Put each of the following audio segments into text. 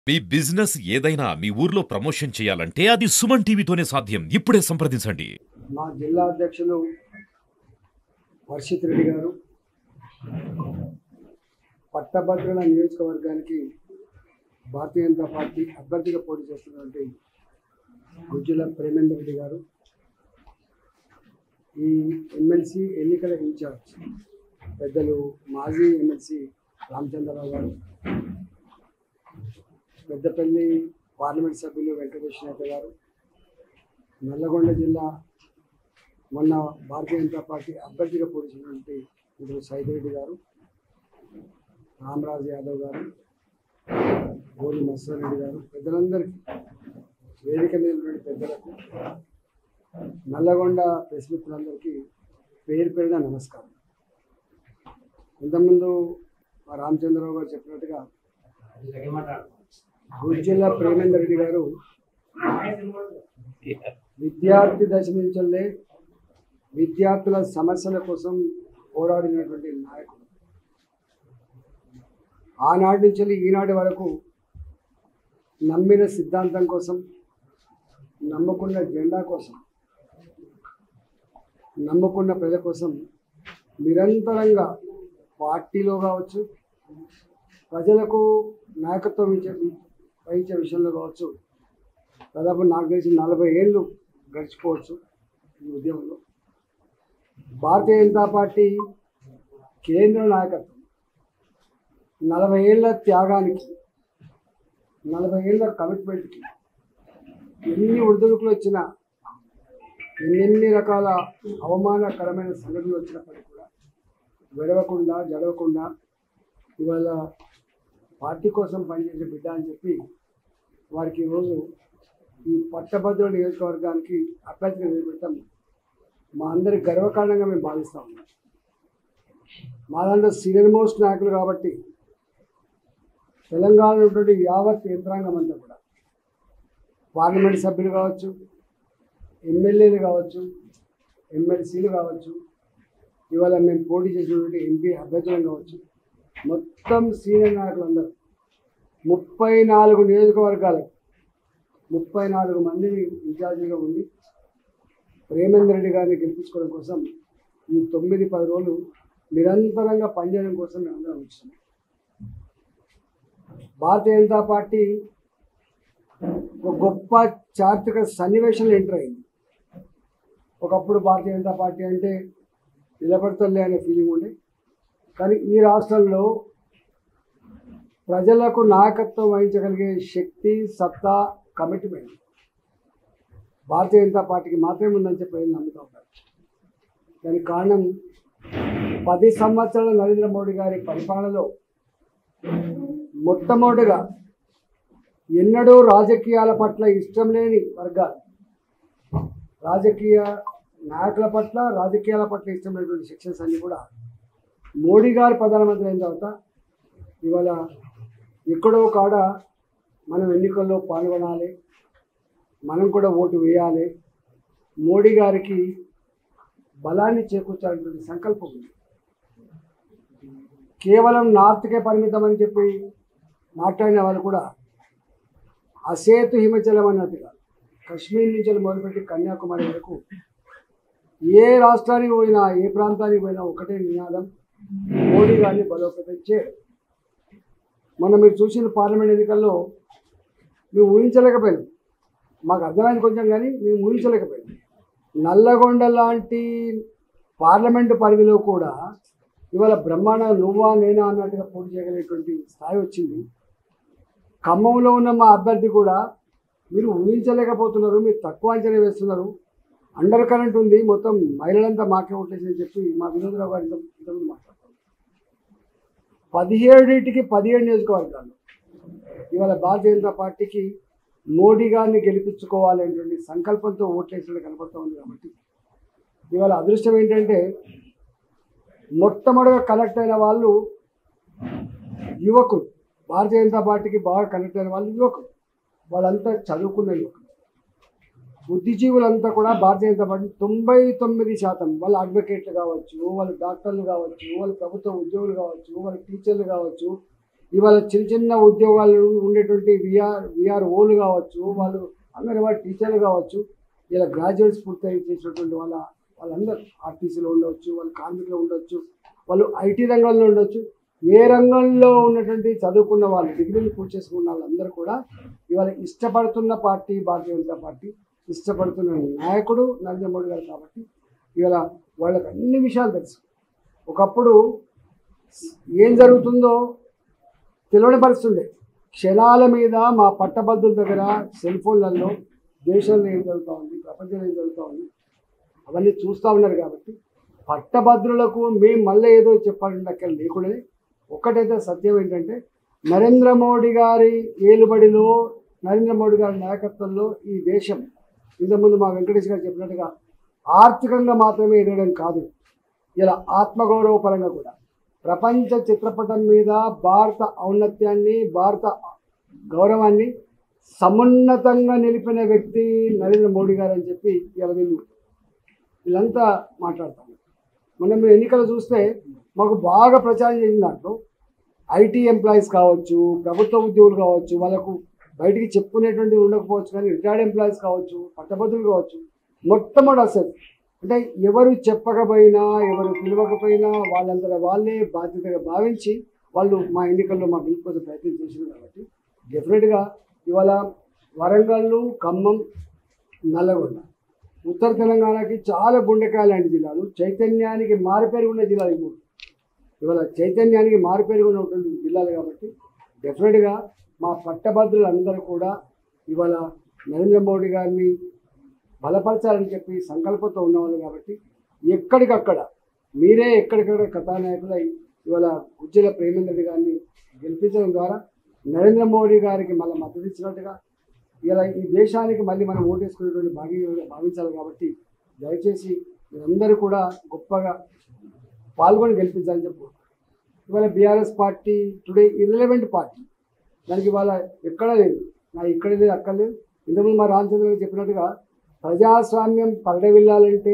మీ business ఏదైనా మీ ఊర్లో promotion చేయాలంటే అది సుమన్ టీవీతోనే సాధ్యం ఇప్పుడే సంప్రదించండి మా జిల్లా అధ్యక్షులు వర్షిత్ రెడ్డి గారు పట్టభద్రుల నియోజకవర్గానికి భారతీయ జనతా పార్టీ అభ్యర్థిగా పోటీ చేస్తున్నటువంటి గుజ్జుల ప్రేమేందర్ రెడ్డి గారు ఈ ఎమ్మెల్సీ ఎన్నికల ఇన్ఛార్జ్ పెద్దలు మాజీ ఎమ్మెల్సీ రామచంద్రరావు గారు పెద్దపల్లి పార్లమెంట్ సభ్యులు వెంకటేష్ నేత గారు నల్లగొండ జిల్లా మొన్న భారతీయ జనతా పార్టీ అభ్యర్థిగా పోటీచినటువంటి ఇప్పుడు సైదిరెడ్డి గారు రామరాజు యాదవ్ గారు గోలి మత్స్యారెడ్డి గారు పెద్దలందరికీ వేదిక మీద ఉన్నటువంటి పెద్దలకు నల్లగొండ ప్రెస్ మిత్రులందరికీ పేరు పేరున నమస్కారం ఇంతకుముందు మా రామచంద్రరావు గారు చెప్పినట్టుగా గుజ్జిల్ల ప్రేమేందర్ రెడ్డి గారు విద్యార్థి దశ నుంచే విద్యార్థుల సమస్యల కోసం పోరాడినటువంటి నాయకుడు ఆనాటి నుంచి ఈనాటి వరకు నమ్మిన సిద్ధాంతం కోసం నమ్ముకున్న జెండా కోసం నమ్ముకున్న ప్రజల కోసం నిరంతరంగా పార్టీలో కావచ్చు ప్రజలకు నాయకత్వం ఇచ్చే వహించే విషయంలో కావచ్చు దాదాపు నాకు తెలిసి నలభై ఏళ్ళు గడిచిపోవచ్చు ఈ ఉద్యమంలో భారతీయ జనతా పార్టీ కేంద్ర నాయకత్వం నలభై ఏళ్ళ త్యాగానికి నలభై ఏళ్ళ కమిట్మెంట్కి ఎన్ని ఒడిదుడుకులు వచ్చినా ఎన్నెన్ని రకాల అవమానకరమైన సంఘటనలు వచ్చినప్పటికీ కూడా విడవకుండా జడవకుండా ఇవాళ పార్టీ కోసం పనిచేసే బిడ్డ అని చెప్పి వారికి ఈరోజు ఈ పట్టభద్రుల నియోజకవర్గానికి అభ్యర్థిగా నిలబెట్టడం మా అందరి గర్వకారణంగా మేము భావిస్తా ఉన్నాం మా దాంట్లో సీనియర్ మోస్ట్ నాయకులు కాబట్టి తెలంగాణలో ఉన్నటువంటి యావత్ యంత్రాంగం అంతా కూడా పార్లమెంట్ సభ్యులు కావచ్చు ఎమ్మెల్యేలు కావచ్చు ఎమ్మెల్సీలు కావచ్చు ఇవాళ మేము పోటీ చేసినటువంటి ఎంపీ అభ్యర్థులం కావచ్చు మొత్తం సీనియర్ నాయకులందరూ ముప్పై నాలుగు నియోజకవర్గాలకు ముప్పై నాలుగు మందిని ఇన్ఛార్జిగా ఉండి ప్రేమేందర్ రెడ్డి గారిని గెలిపించుకోవడం కోసం ఈ తొమ్మిది పది రోజులు నిరంతరంగా పనిచేయడం కోసం మేము అందరం వచ్చాం భారతీయ జనతా పార్టీ ఒక గొప్ప చారిత్రక సన్నివేశంలో ఎంటర్ అయింది ఒకప్పుడు భారతీయ జనతా పార్టీ అంటే నిలబడతలే అనే ఫీలింగ్ ఉండే కానీ ఈ రాష్ట్రంలో ప్రజలకు నాయకత్వం వహించగలిగే శక్తి సత్తా కమిట్మెంట్ భారతీయ జనతా పార్టీకి మాత్రమే ఉందని చెప్పి ప్రజలు నమ్ముతూ ఉంటారు దానికి కారణం పది సంవత్సరాల నరేంద్ర మోడీ గారి పరిపాలనలో మొట్టమొదటిగా ఎన్నడూ రాజకీయాల పట్ల ఇష్టం లేని వర్గాలు రాజకీయ నాయకుల పట్ల రాజకీయాల పట్ల ఇష్టం లేనటువంటి సెక్షన్స్ అన్ని కూడా మోడీ గారు ప్రధానమంత్రి అయిన తర్వాత ఇవాళ ఎక్కడో కాడ మనం ఎన్నికల్లో పాల్గొనాలి మనం కూడా ఓటు వేయాలి మోడీ గారికి బలాన్ని చేకూర్చాలనేటువంటి సంకల్పం ఉంది కేవలం నార్త్కే పరిమితం అని చెప్పి మాట్లాడిన వాళ్ళు కూడా అసేతు హిమచలం అన్నట్టుగా కశ్మీర్ నుంచి మొదలుపెట్టి కన్యాకుమారి వరకు ఏ రాష్ట్రానికి పోయినా ఏ ప్రాంతానికి పోయినా ఒకటే నినాదం మోడీ గారిని బలోపేతం చేయడం మొన్న మీరు చూసిన పార్లమెంట్ ఎన్నికల్లో మేము ఊహించలేకపోయినాం మాకు అర్థమైంది కొంచెం కానీ మేము ఊహించలేకపోయాం నల్లగొండ లాంటి పార్లమెంటు పరిధిలో కూడా ఇవాళ బ్రహ్మాండ నువ్వా నేనా అన్నట్టుగా పోటీ చేయగలిగేటువంటి స్థాయి వచ్చింది ఖమ్మంలో ఉన్న మా అభ్యర్థి కూడా మీరు ఊహించలేకపోతున్నారు మీరు తక్కువ అంచనా వేస్తున్నారు అండర్ కరెంట్ ఉంది మొత్తం మహిళలంతా మాకే ఓట్లేసి అని చెప్పి మా వినోదరావు గారు ఇంత ఇంతకుముందు మాట్లాడతారు పదిహేడింటికి పదిహేడు నియోజకవర్గాలు ఇవాళ భారతీయ జనతా పార్టీకి మోడీ గారిని గెలిపించుకోవాలనేటువంటి సంకల్పంతో ఓట్లేసినట్టు కనపడుతూ ఉంది కాబట్టి ఇవాళ అదృష్టం ఏంటంటే మొట్టమొదటిగా కనెక్ట్ అయిన వాళ్ళు యువకులు భారతీయ జనతా పార్టీకి బాగా కనెక్ట్ అయిన వాళ్ళు యువకులు వాళ్ళంతా చదువుకున్న యువకులు బుద్ధిజీవులంతా కూడా భారతీయ జనతా పార్టీ తొంభై తొమ్మిది శాతం వాళ్ళ అడ్వకేట్లు కావచ్చు వాళ్ళ డాక్టర్లు కావచ్చు వాళ్ళ ప్రభుత్వ ఉద్యోగులు కావచ్చు వాళ్ళ టీచర్లు కావచ్చు ఇవాళ చిన్న చిన్న ఉద్యోగాలు ఉండేటువంటి విఆర్ విఆర్ ఓలు కావచ్చు వాళ్ళు అంగన్వాడీ టీచర్లు కావచ్చు ఇలా గ్రాడ్యుయేట్స్ పూర్తి చేసినటువంటి వాళ్ళ వాళ్ళందరూ ఆర్టీసీలో ఉండవచ్చు వాళ్ళు కార్మికులు ఉండొచ్చు వాళ్ళు ఐటీ రంగంలో ఉండొచ్చు ఏ రంగంలో ఉన్నటువంటి చదువుకున్న వాళ్ళు డిగ్రీలు పూర్తి చేసుకున్న వాళ్ళందరూ కూడా ఇవాళ ఇష్టపడుతున్న పార్టీ భారతీయ జనతా పార్టీ ఇష్టపడుతున్న నాయకుడు నరేంద్ర మోడీ గారు కాబట్టి ఇవాళ వాళ్ళకి అన్ని విషయాలు తెలుసు ఒకప్పుడు ఏం జరుగుతుందో తెలియని పరిస్థితి ఉండే క్షణాల మీద మా పట్టభద్రుల దగ్గర సెల్ ఫోన్లలో దేశంలో ఏం జరుగుతూ ఉంది ప్రపంచంలో ఏం జరుగుతూ ఉంది అవన్నీ చూస్తూ ఉన్నారు కాబట్టి పట్టభద్రులకు మేము మళ్ళీ ఏదో చెప్పాలంటే అక్కడ లేకుండానే ఒక్కటైతే సత్యం ఏంటంటే నరేంద్ర మోడీ గారి ఏలుబడిలో నరేంద్ర మోడీ గారి నాయకత్వంలో ఈ దేశం ఇంతకుముందు మా వెంకటేష్ గారు చెప్పినట్టుగా ఆర్థికంగా మాత్రమే ఎదగడం కాదు ఇలా ఆత్మగౌరవ పరంగా కూడా ప్రపంచ చిత్రపటం మీద భారత ఔన్నత్యాన్ని భారత గౌరవాన్ని సమున్నతంగా నిలిపిన వ్యక్తి నరేంద్ర మోడీ గారు అని చెప్పి ఇలా వీళ్ళు వీళ్ళంతా మాట్లాడతాం మనం ఎన్నికలు చూస్తే మాకు బాగా ప్రచారం చేసిన దాంట్లో ఐటీ ఎంప్లాయీస్ కావచ్చు ప్రభుత్వ ఉద్యోగులు కావచ్చు వాళ్ళకు బయటికి చెప్పుకునేటువంటి ఉండకపోవచ్చు కానీ రిటైర్డ్ ఎంప్లాయీస్ కావచ్చు పట్టభద్రులు కావచ్చు మొట్టమొదటి అసలు అంటే ఎవరు చెప్పకపోయినా ఎవరు పిలవకపోయినా వాళ్ళంతటా వాళ్ళే బాధ్యతగా భావించి వాళ్ళు మా ఎన్నికల్లో మా గెలుపు కోసం ప్రయత్నం చేసింది కాబట్టి డెఫినెట్గా ఇవాళ వరంగల్ ఖమ్మం నల్లగొండ ఉత్తర తెలంగాణకి చాలా గుండెకాయ లాంటి జిల్లాలు చైతన్యానికి మారుపేరు ఉన్న జిల్లాలు ఈ మూడు ఇవాళ చైతన్యానికి మారుపేరు ఉన్నటువంటి జిల్లాలు కాబట్టి డెఫినెట్గా మా పట్టభద్రులందరూ కూడా ఇవాళ నరేంద్ర మోడీ గారిని బలపరచాలని చెప్పి సంకల్పంతో ఉన్నవాళ్ళు కాబట్టి ఎక్కడికక్కడ మీరే ఎక్కడికక్కడ కథానాయకులై ఇవాళ ఉజ్జల ప్రేమేంద్ర గారిని గెలిపించడం ద్వారా నరేంద్ర మోడీ గారికి మళ్ళీ మద్దతు ఇచ్చినట్టుగా ఇలా ఈ దేశానికి మళ్ళీ మనం ఓటేసుకునేటువంటి భాగ్యంగా భావించాలి కాబట్టి దయచేసి మీరందరూ కూడా గొప్పగా పాల్గొని గెలిపించాలని చెప్పు ఇవాళ BRS party today irrelevant party దానికి ఇవాళ ఎక్కడ లేదు నా ఇక్కడ లేదు అక్కడ లేదు ఇంతకుముందు మా రామచంద్ర గారు చెప్పినట్టుగా ప్రజాస్వామ్యం పరడవిల్లాలంటే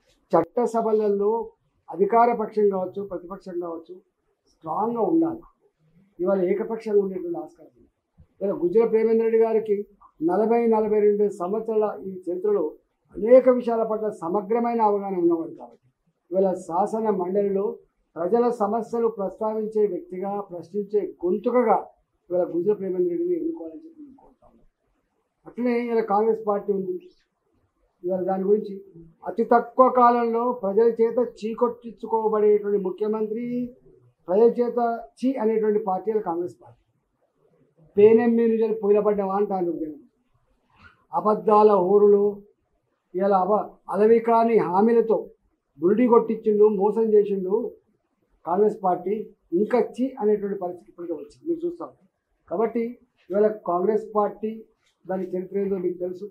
చట్టసభలలో అధికార పక్షం కావచ్చు ప్రతిపక్షం కావచ్చు స్ట్రాంగ్గా ఉండాలి ఇవాళ ఏకపక్షంగా ఉండేటువంటి ఆస్కారం ఉంది. ఇలా గుజ్జల ప్రేమేంద్ర రెడ్డి గారికి నలభై నలభై రెండు సంవత్సరాల ఈ చరిత్రలో అనేక విషయాల పట్ల సమగ్రమైన అవగాహన ఉన్నవాడు కాబట్టి ఇవాళ శాసన మండలిలో ప్రజల సమస్యలు ప్రస్తావించే వ్యక్తిగా ప్రశ్నించే గొంతుకగా ఇవాళ గుజ్జల ప్రేమేంద్ర రెడ్డిని ఎన్నుకోవాలని చెప్పి నేను కోరుతా ఉన్నాను అట్లనే ఇలా కాంగ్రెస్ పార్టీ ఉంది ఇవాళ దాని గురించి అతి తక్కువ కాలంలో ప్రజల చేత చీకొట్టించుకోబడేటువంటి ముఖ్యమంత్రి ప్రజల చేత చీ అనేటువంటి పార్టీలు కాంగ్రెస్ పార్టీ పేనెం మీద పొయిలబడ్డవా అంటారు జనం అబద్ధాల ఊరులు ఇలా అబ అలవి కాని హామీలతో బురిడి కొట్టించిండు మోసం చేసిండు కాంగ్రెస్ పార్టీ ఇంకా చీ అనేటువంటి పరిస్థితి ఇప్పటికే వచ్చింది మీరు చూస్తాం కాబట్టి ఇవాళ కాంగ్రెస్ పార్టీ దాని చరిత్ర ఏందో మీకు తెలుసు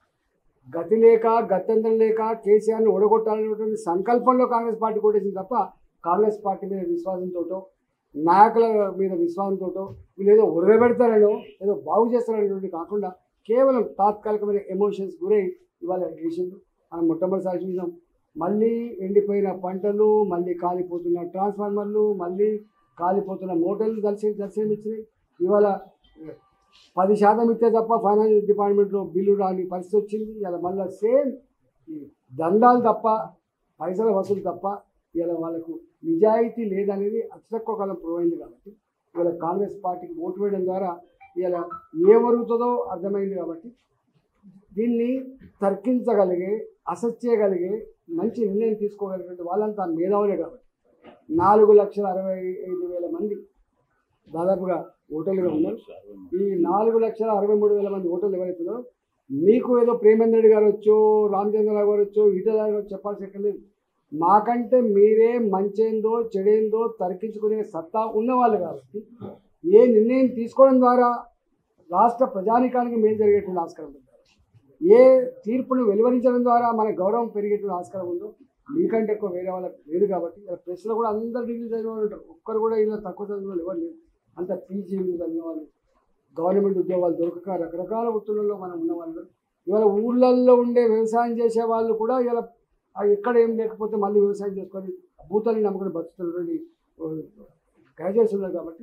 గతి లేక గత్యంతరం లేక కేసీఆర్ని ఓడగొట్టాలనేటువంటి సంకల్పంలో కాంగ్రెస్ పార్టీ కొట్టేసింది తప్ప కాంగ్రెస్ పార్టీ మీద విశ్వాసంతో నాయకుల మీద విశ్వాసంతో వీళ్ళు ఏదో ఉరగబెడతారనో ఏదో బాగు చేస్తారనేటువంటి కాకుండా కేవలం తాత్కాలికమైన ఎమోషన్స్ గురై ఇవాళ చేసిండు మనం మొట్టమొదటిసారి చూసాం మళ్ళీ ఎండిపోయిన పంటలు మళ్ళీ కాలిపోతున్న ట్రాన్స్ఫార్మర్లు మళ్ళీ కాలిపోతున్న మోటార్లు దర్శనం దర్శనం ఇచ్చినాయి ఇవాళ పది శాతం ఇస్తే తప్ప ఫైనాన్స్ డిపార్ట్మెంట్లో బిల్లు రాని పరిస్థితి వచ్చింది ఇలా మళ్ళీ సేమ్ ఈ దండాలు తప్ప పైసల వసూలు తప్ప ఇలా వాళ్ళకు నిజాయితీ లేదనేది అతి తక్కువ కాలం ప్రూవ్ అయింది కాబట్టి ఇవాళ కాంగ్రెస్ పార్టీకి ఓటు వేయడం ద్వారా ఇలా ఏమరుగుతుందో అర్థమైంది కాబట్టి దీన్ని తర్కించగలిగే అసెస్ చేయగలిగే మంచి నిర్ణయం తీసుకోగలిగినటువంటి వాళ్ళంతా మేధావులే కాబట్టి నాలుగు లక్షల అరవై ఐదు వేల మంది దాదాపుగా ఓటర్లుగా ఉన్నారు ఈ నాలుగు లక్షల అరవై మూడు వేల మంది ఓటర్లు ఎవరైతున్నారో మీకు ఏదో ప్రేమేంద్ర రెడ్డి గారు వచ్చో రామచంద్రరావు గారు వచ్చో ఈటల గారు వచ్చో చెప్పాల్సి ఎక్కడ లేదు మాకంటే మీరే మంచేందో చెడేందో తర్కించుకునే సత్తా ఉన్నవాళ్ళు కాబట్టి ఏ నిర్ణయం తీసుకోవడం ద్వారా రాష్ట్ర ప్రజానికానికి మేలు జరిగేటువంటి ఆస్కారం ఉంది ఏ తీర్పును వెలువరించడం ద్వారా మన గౌరవం పెరిగేటువంటి ఆస్కారం ఉందో మీకంటే ఎక్కువ వేరే వాళ్ళకి లేదు కాబట్టి ఇలా ప్రెస్లో కూడా అందరు డిగ్రీ చదివిన వాళ్ళు ఉంటారు ఒక్కరు కూడా ఇలా తక్కువ చదివిన వాళ్ళు ఎవరు లేరు అంత పీజీలు చదివిన వాళ్ళు గవర్నమెంట్ ఉద్యోగాలు దొరకక రకరకాల వృత్తులలో మనం ఉన్న వాళ్ళు ఇవాళ ఊళ్ళల్లో ఉండే వ్యవసాయం చేసే వాళ్ళు కూడా ఇలా ఆ ఎక్కడ ఏం లేకపోతే మళ్ళీ వ్యవసాయం చేసుకొని భూతాన్ని నమ్ముకొని బతుకుతున్నటువంటి గ్రాడ్యుయేట్స్ ఉన్నారు కాబట్టి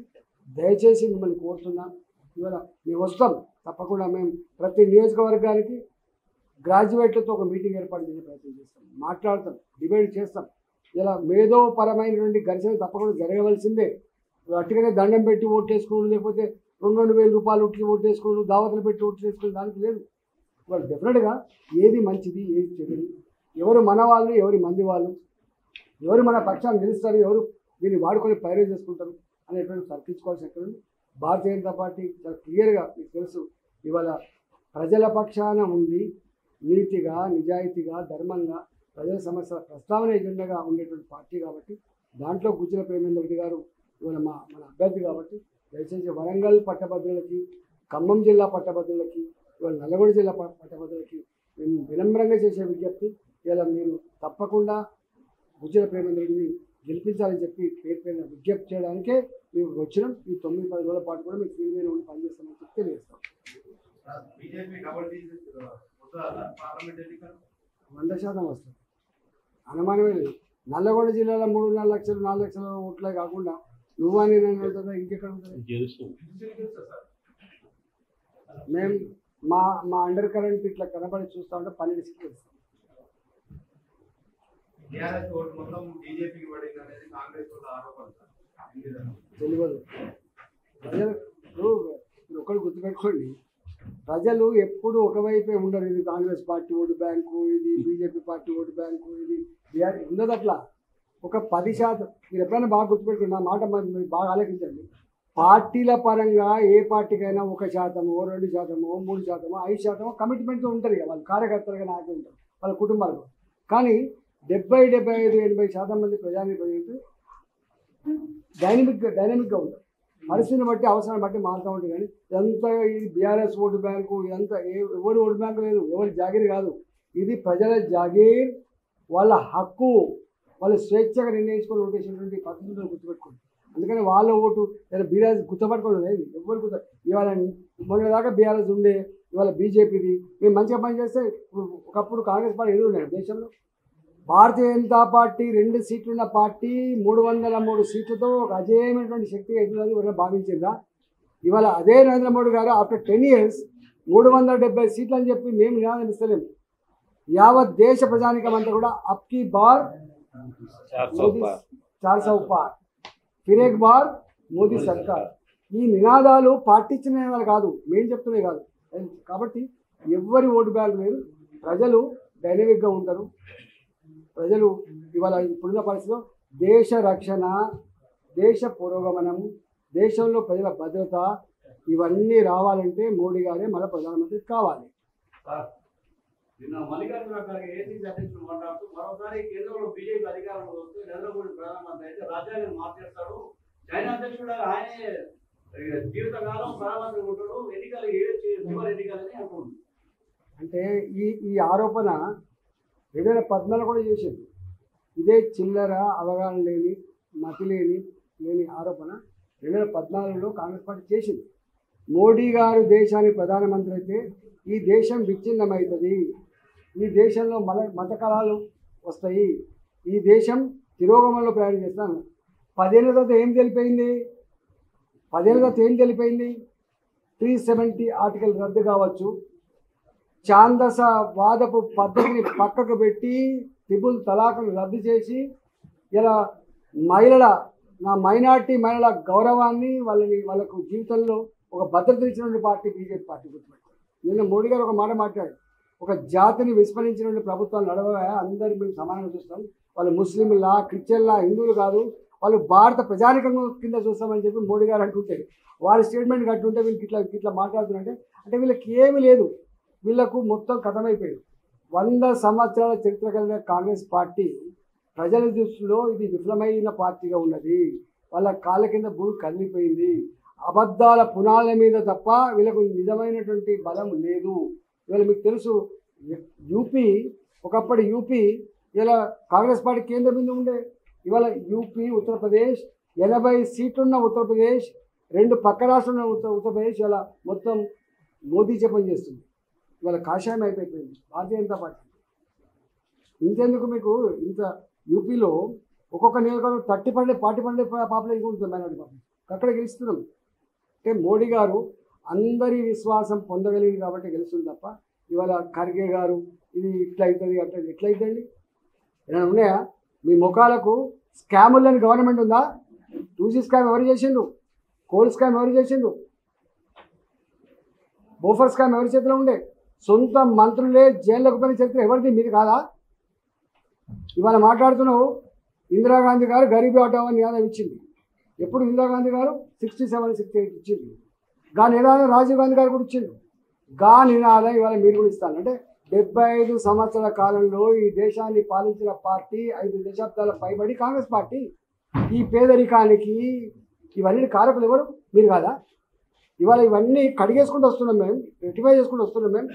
దయచేసి మిమ్మల్ని కోరుతున్నా ఇవాళ మేము వస్తాం తప్పకుండా మేము ప్రతి నియోజకవర్గానికి గ్రాడ్యుయేట్లతో ఒక మీటింగ్ ఏర్పాటు చేసే ప్రయత్నం చేస్తాం మాట్లాడతాం డిబేట్ చేస్తాం ఇలా మేధోపరమైనటువంటి ఘర్షణ తప్పకుండా జరగవలసిందే అట్టుగానే దండం పెట్టి ఓటేసుకోవడం లేకపోతే రెండు రెండు వేల రూపాయలు ఉట్టి ఓటేసుకోవడం దావతలు పెట్టి ఓటేసుకోవడం దానికి లేదు వాళ్ళు డెఫినెట్గా ఏది మంచిది ఏది చెడుది ఎవరు మన వాళ్ళు ఎవరి మంది వాళ్ళు ఎవరు మన పక్షాన్ని నిలుస్తారు ఎవరు దీన్ని వాడుకొని పైరవ్ చేసుకుంటారు అనేటువంటి తర్కించుకోవాల్సి ఎక్కడ ఉంది భారతీయ జనతా పార్టీ చాలా క్లియర్గా మీకు తెలుసు ఇవాళ ప్రజల పక్షాన ఉండి నీతిగా నిజాయితీగా ధర్మంగా ప్రజల సమస్యల ప్రస్తావన ఎజెండాగా ఉండేటువంటి పార్టీ కాబట్టి దాంట్లో గుజ్జల ప్రేమేంద్ర రెడ్డి గారు ఇవాళ మా మన అభ్యర్థి కాబట్టి దయచేసి వరంగల్ పట్టభద్రులకి ఖమ్మం జిల్లా పట్టభద్రులకి ఇవాళ నల్లగొండ జిల్లా ప- పట్టభద్రులకి మేము వినమ్రంగా చేసే విజ్ఞప్తి ఇలా మీరు తప్పకుండా గుజ్జల ప్రేమేంద్ర రెడ్డిని గెలిపించాలని చెప్పి పేరు పేరున విజ్ఞప్తి చేయడానికే మేము వచ్చినాం ఈ తొమ్మిది పది రోజుల పాటు కూడా మీకు ఫీల్ మీద ఉండి పనిచేస్తామని చెప్పి తెలియజేస్తాం బీజేపీ డబుల్ డిజిట్ వస్తుందా పార్లమెంట్ ఎన్నికలు వంద శాతం వస్తుంది అనుమానమే లేదు నల్లగొండ జిల్లాలో మూడున్నర లక్షలు నాలుగు లక్షల ఓట్లే కాకుండా నువ్వని నేను వెళ్తుందా ఇంకెక్కడ ఉంటుంది గెలుస్తా సార్ మేము మా మా అండర్ కరెంట్ ఇట్లా కనబడి చూస్తా ఉంటే పన్నెండు సీట్లు వస్తాం టీఆర్ఎస్ ఓటు మొత్తం బీజేపీకి పడింది అనేది కాంగ్రెస్ వాళ్ళ ఆరోపణ సార్ ఈ విధంగా. తెలియదు ప్రజలు ఇప్పుడు మీరు ఒకటి గుర్తుపెట్టుకోండి ప్రజలు ఎప్పుడు ఒకవైపే ఉండరు ఇది కాంగ్రెస్ పార్టీ ఓటు బ్యాంకు ఇది బీజేపీ పార్టీ ఓటు బ్యాంకు ఇది బీఆర్ ఉండదు అట్లా ఒక పది శాతం మీరు ఎప్పుడైనా బాగా గుర్తుపెట్టుకోండి నా మాట మరి మీరు బాగా ఆలోచించండి పార్టీల పరంగా ఏ పార్టీకైనా ఒక శాతమో రెండు శాతమో మూడు శాతమో ఐదు శాతమో కమిట్మెంట్తో ఉంటారు ఇక వాళ్ళు కార్యకర్తలుగా నాయకులు ఉంటారు వాళ్ళ కుటుంబాలకు కానీ డెబ్బై డెబ్బై ఐదు ఎనభై శాతం మంది ప్రజానికైతే డైనమిక్గా డైనమిక్గా ఉంటారు పరిస్థితిని బట్టి అవసరాన్ని బట్టి మారుతూ ఉంటుంది కానీ ఇదంతా ఇది బీఆర్ఎస్ ఓటు బ్యాంకు ఇదంతా ఏ ఎవరి ఓటు బ్యాంకు లేదు ఎవరి జాగీర్ కాదు ఇది ప్రజల జాగీర్ వాళ్ళ హక్కు వాళ్ళు స్వేచ్ఛగా నిర్ణయించుకొని ఓటేసినటువంటి పద్ధతులను గుర్తుపెట్టుకోండి అందుకని వాళ్ళ ఓటు లేదా బీఆర్ఎస్ గుర్తుపట్టుకోవడం లేదు ఎవరు గుర్తు ఇవాళ మొన్న దాకా బీఆర్ఎస్ ఉండే ఇవాళ బీజేపీది మేము మంచిగా పని చేస్తే ఇప్పుడు ఒకప్పుడు కాంగ్రెస్ పార్టీ ఎదురు ఉన్నాయి దేశంలో భారతీయ జనతా పార్టీ రెండు సీట్లున్న పార్టీ మూడు వందల మూడు సీట్లతో ఒక అజేయమైనటువంటి శక్తిగా ఎదుగుతుంది ఎవరైనా భావించిందా ఇవాళ అదే నరేంద్ర మోడీ గారు ఆఫ్టర్ టెన్ ఇయర్స్ మూడు వందల డెబ్బై సీట్లు అని చెప్పి మేము నినాదం ఇస్తలేము యావత్ దేశ ప్రజానికం అంతా కూడా అప్కి బార్ మోదీ చార్ సౌ పార్ ఫిర్ ఎక్ బార్ మోదీ సర్కార్ ఈ నినాదాలు పార్టీ ఇచ్చిన నినాదాలు కాదు మేము చెప్తున్నాయి కాదు కాబట్టి ఎవ్వరి ఓటు బ్యాంక్ లేదు ప్రజలు డైనమిక్గా ఉంటారు ప్రజలు ఇవాళ ఇప్పుడున్న పరిస్థితిలో దేశ రక్షణ దేశ పురోగమనం దేశంలో ప్రజల భద్రత ఇవన్నీ రావాలంటే మోడీ గారే మన ప్రధానమంత్రి కావాలి సార్ నిన్న మల్లికార్జున ఖర్గే ఏసీసీ అధ్యక్షుడు మాట్లాడుతూ మరోసారి కేంద్రంలో బీజేపీ అధికారంలో వస్తే నరేంద్ర మోడీ ప్రధానమంత్రి అయితే రాజ్యాంగం మార్చేస్తాడు చైనా అధ్యక్షుడు ఆయనే ఇక జీవితకాలం ప్రధానమంత్రి ఉంటాడు ఎన్నికలు ఏ చివరి ఎన్నికలని అంటుంది అంటే ఈ ఈ ఆరోపణ రెండు వేల పద్నాలుగు కూడా చేసింది ఇదే చిల్లర అవగాహన లేని మతి లేని లేని ఆరోపణ రెండు వేల పద్నాలుగులో కాంగ్రెస్ పార్టీ చేసింది మోడీ గారు దేశానికి ప్రధానమంత్రి అయితే ఈ దేశం విచ్ఛిన్నమవుతుంది ఈ దేశంలో మల మత కళాలు వస్తాయి ఈ దేశం తిరోగమనంలో ప్రయాణం చేస్తాను పదేళ్ళ తర్వాత ఏం తెలిపోయింది పదేళ్ళ తర్వాత ఏం తెలిపోయింది త్రీ సెవెంటీ ఆర్టికల్ రద్దు కావచ్చు ఛాందస వాదపు పద్ధతిని పక్కకు పెట్టి త్రిపుల్ తలాకును రద్దు చేసి ఇలా మహిళల నా మైనార్టీ మహిళల గౌరవాన్ని వాళ్ళని వాళ్ళకు జీవితంలో ఒక భద్రత ఇచ్చినటువంటి పార్టీ బీజేపీ పార్టీ గుర్తుపెట్టారు నిన్న మోడీ గారు ఒక మాట మాట్లాడారు ఒక జాతిని విస్మరించినటువంటి ప్రభుత్వాలు నడవగా అందరూ మేము సమానంగా చూస్తాం వాళ్ళు ముస్లింలా క్రిస్టియన్లా హిందువులు కాదు వాళ్ళు భారత ప్రజానికం కింద చూస్తామని చెప్పి మోడీ గారు అంటుంటే వారి స్టేట్మెంట్ కట్టుంటే వీళ్ళకి ఇట్లా ఇట్లా మాట్లాడుతున్నారంటే అంటే వీళ్ళకి ఏమీ లేదు వీళ్ళకు మొత్తం కథమైపోయింది వంద సంవత్సరాల చరిత్ర కలిగిన కాంగ్రెస్ పార్టీ ప్రజల దృష్టిలో ఇది విఫలమైన పార్టీగా ఉన్నది వాళ్ళ కాళ్ళ కింద భూమి కదిలిపోయింది అబద్ధాల పునాల మీద తప్ప వీళ్ళకు నిజమైనటువంటి బలం లేదు ఇవాళ మీకు తెలుసు యూపీ ఒకప్పటి యూపీ ఇలా కాంగ్రెస్ పార్టీ కేంద్ర బిందు ఉండే ఇవాళ యూపీ ఉత్తరప్రదేశ్ ఎనభై సీట్లున్న ఉత్తరప్రదేశ్ రెండు పక్క రాష్ట్రంలో ఉత్తర ఉత్తరప్రదేశ్ ఇలా మొత్తం మోదీ జపం చేస్తుంది ఇవాళ కాషాయం అయిపోయింది భారతీయ జనతా పార్టీ ఇంతెందుకు మీకు ఇంత యూపీలో ఒక్కొక్క నియోజకవర్గం thirty percent forty percent population ఉంటుంది మైనార్టీ పాపులేషన్ అక్కడ గెలుస్తున్నాం అంటే మోడీ గారు అందరి విశ్వాసం పొందగలిగింది కాబట్టి గెలుస్తుంది తప్ప ఇవాళ ఖర్గే గారు ఇది ఇట్లా అవుతుంది అట్లా ఎట్లా అవుతుంది ఏమైనా ఉన్నాయా మీ ముఖాలకు స్కాములు అని గవర్నమెంట్ ఉందా టూజీ స్కామ్ ఎవరు చేసిండు కోల్ స్కామ్ ఎవరు చేసిండు బోఫర్ స్కామ్ ఎవరి చేతిలో ఉండే సొంత మంత్రులే జైల్లోకి పోయిన చరిత్ర ఎవరిది మీది కాదా ఇవాళ మాట్లాడుతున్నావు ఇందిరాగాంధీ గారు గరీబీ హటావో నినాదం ఇచ్చింది ఎప్పుడు ఇందిరాగాంధీ గారు సిక్స్టీ సెవెన్ సిక్స్టీ ఎయిట్ ఇచ్చింది గా నినాదం రాజీవ్ గాంధీ గారు కూడా ఇచ్చిండు గా నినాదం ఇవాళ మీరు కూడా ఇస్తాను అంటే డెబ్బై ఐదు సంవత్సరాల కాలంలో ఈ దేశాన్ని పాలించిన పార్టీ ఐదు దశాబ్దాల పైబడి కాంగ్రెస్ పార్టీ ఈ పేదరికానికి ఇవన్నీ కారకులు ఎవరు మీరు కాదా ఇవాళ ఇవన్నీ కడిగేసుకుంటూ వస్తున్నాం మేము రెక్టిఫై చేసుకుంటూ వస్తున్నాం మేము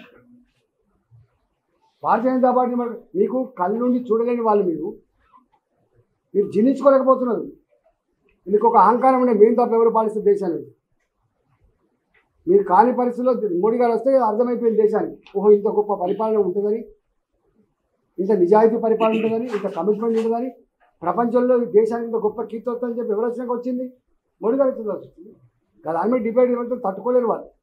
భారతీయ జనతా పార్టీ మరి మీకు కళ్ళు నుండి చూడలేని వాళ్ళు మీరు మీరు జీర్ణించుకోలేకపోతున్నారు మీకు ఒక అహంకారం ఉండే మేము తప్ప ఎవరు పాలిస్తారు దేశాన్ని మీరు కాని పరిస్థితుల్లో మోడీ గారు వస్తే అర్థమైపోయింది దేశానికి ఓహో ఇంత గొప్ప పరిపాలన ఉంటుందని ఇంత నిజాయితీ పరిపాలన ఉంటుందని ఇంత కమిట్మెంట్ ఉంటుందని ప్రపంచంలో ఈ దేశానికి ఇంత గొప్ప కీర్తి వస్తుందని చెప్పి ఎవరు వచ్చినాక వచ్చింది మోడీ గారు వచ్చింది వచ్చింది కదా దాని మీద డిబేట్ ఇవ్వడం తట్టుకోలేరు వాళ్ళు